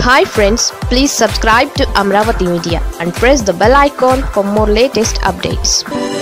hi friends please subscribe to Amaravati media and press the bell icon for more latest updates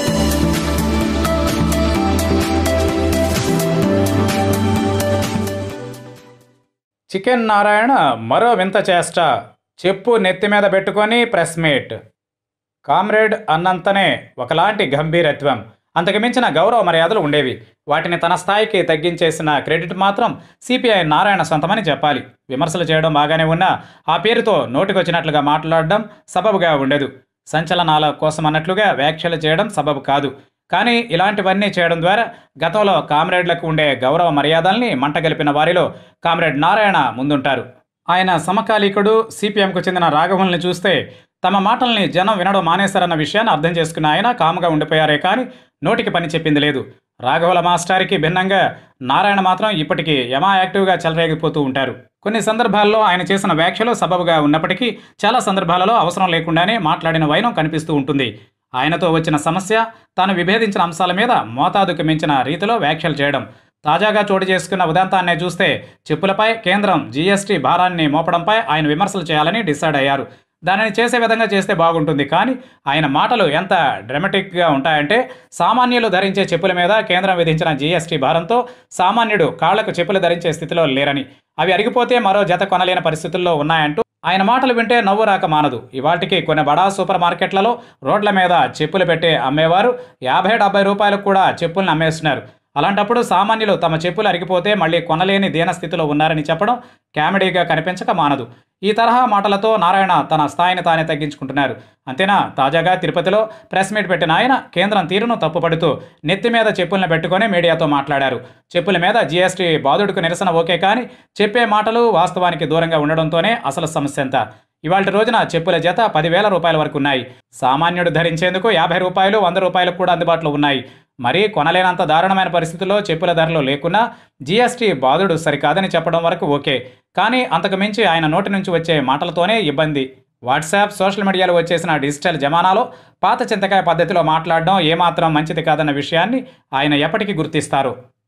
chicken Narayana మరో వింత చేష్ట చెప్పు నెత్తి మీద పెట్టుకొని ప్రెస్ మీట్ కామ్రేడ్ అన్నంతనే ఒకలాంటి గంభీరత్వం అంతకు మించిన గౌరవ మర్యాదలు ఉండేవి వాటిని తన స్థాయికి తగ్గించేసిన క్రెడిట్ మాత్రం సిపిఐ నారాయణ సొంతమని చెప్పాలి విమర్శలు చేయడం బాగానే ఉన్నా ఆ పేరుతో నోటికొచ్చినట్లుగా మాట్లాడడం సబబుగా ఉండదు సంచలనాల కోసం అన్నట్లుగా వ్యాఖ్యలు చేయడం సబబు కాదు కానీ ఇలాంటివన్నీ చేయడం ద్వారా గతంలో కామ్రేడ్లకు ఉండే గౌరవ మర్యాదల్ని మంటగలిపిన వారిలో కామ్రేడ్ నారాయణ ముందుంటారు ఆయన సమకాలీకుడు సిపిఎంకు చెందిన రాఘవుల్ని చూస్తే తమ మాటల్ని జనం వినడం మానేశారన్న విషయాన్ని అర్థం చేసుకున్న ఆయన కాముగా ఉండిపోయారే కానీ నోటికి పని చెప్పింది లేదు రాఘవుల మాస్టారికి భిన్నంగా నారాయణ మాత్రం ఇప్పటికీ యమా యాక్టివ్గా చెలరేగిపోతూ ఉంటారు కొన్ని సందర్భాల్లో ఆయన చేసిన వ్యాఖ్యలు సబబుగా ఉన్నప్పటికీ చాలా సందర్భాలలో అవసరం లేకుండానే మాట్లాడిన వైనం కనిపిస్తూ ఉంటుంది ఆయనతో వచ్చిన సమస్య తాను విభేదించిన అంశాల మీద మోతాదుకు మించిన రీతిలో వ్యాఖ్యలు చేయడం తాజాగా చోటు చేసుకున్న ఉదంతాన్నే చూస్తే చెప్పులపై కేంద్రం జీఎస్టీ భారాన్ని మోపడంపై ఆయన విమర్శలు చేయాలని డిసైడ్ అయ్యారు దానిని చేసే విధంగా చేస్తే బాగుంటుంది కానీ ఆయన మాటలు ఎంత డ్రమటిక్గా ఉంటాయంటే సామాన్యులు ధరించే చెప్పుల మీద కేంద్రం విధించిన జీఎస్టీ భారంతో సామాన్యుడు కాళ్లకు చెప్పులు ధరించే స్థితిలో లేరని అవి అరిగిపోతే మరో జత కొనలేని పరిస్థితుల్లో ఉన్నాయంటూ ఆయన మాటలు వింటే నవ్వు రాక మానదు ఇవాటికి కొన్ని బడా సూపర్ మార్కెట్లలో రోడ్ల మీద చెప్పులు పెట్టే అమ్మేవారు యాభై డెబ్బై రూపాయలకు కూడా చెప్పులను అమ్మేస్తున్నారు అలాంటప్పుడు సామాన్యులు తమ చెప్పులు అరిగిపోతే మళ్ళీ కొనలేని దీన స్థితిలో ఉన్నారని చెప్పడం కామెడీగా కనిపించక మానదు ఈ తరహా మాటలతో నారాయణ తన స్థాయిని తానే తగ్గించుకుంటున్నారు అంతేనా తాజాగా తిరుపతిలో ప్రెస్ మీట్ పెట్టిన ఆయన కేంద్రం తీరును తప్పుపడుతూ నెత్తి మీద చెప్పులను పెట్టుకొని మీడియాతో మాట్లాడారు చెప్పుల మీద జీఎస్టీ బాధుడికి నిరసన ఓకే కానీ చెప్పే మాటలు వాస్తవానికి దూరంగా ఉండడంతోనే అసలు సమస్య ఎంత ఇవాళ రోజున చెప్పుల జత పదివేల రూపాయల వరకు ఉన్నాయి సామాన్యుడు ధరించేందుకు యాభై రూపాయలు వంద రూపాయలకు కూడా అందుబాటులో ఉన్నాయి మరీ కొనలేనంత దారుణమైన పరిస్థితుల్లో చెప్పుల ధరలు లేకున్నా జీఎస్టీ బాధుడు సరికాదని చెప్పడం వరకు ఓకే కానీ అంతకు మించి ఆయన నోటి నుంచి వచ్చే మాటలతోనే ఇబ్బంది వాట్సాప్ సోషల్ మీడియాలో వచ్చేసిన డిజిటల్ జమానాలో పాత చింతకాయ పద్ధతిలో మాట్లాడడం ఏమాత్రం మంచిది కాదన్న విషయాన్ని ఆయన ఎప్పటికీ గుర్తిస్తారు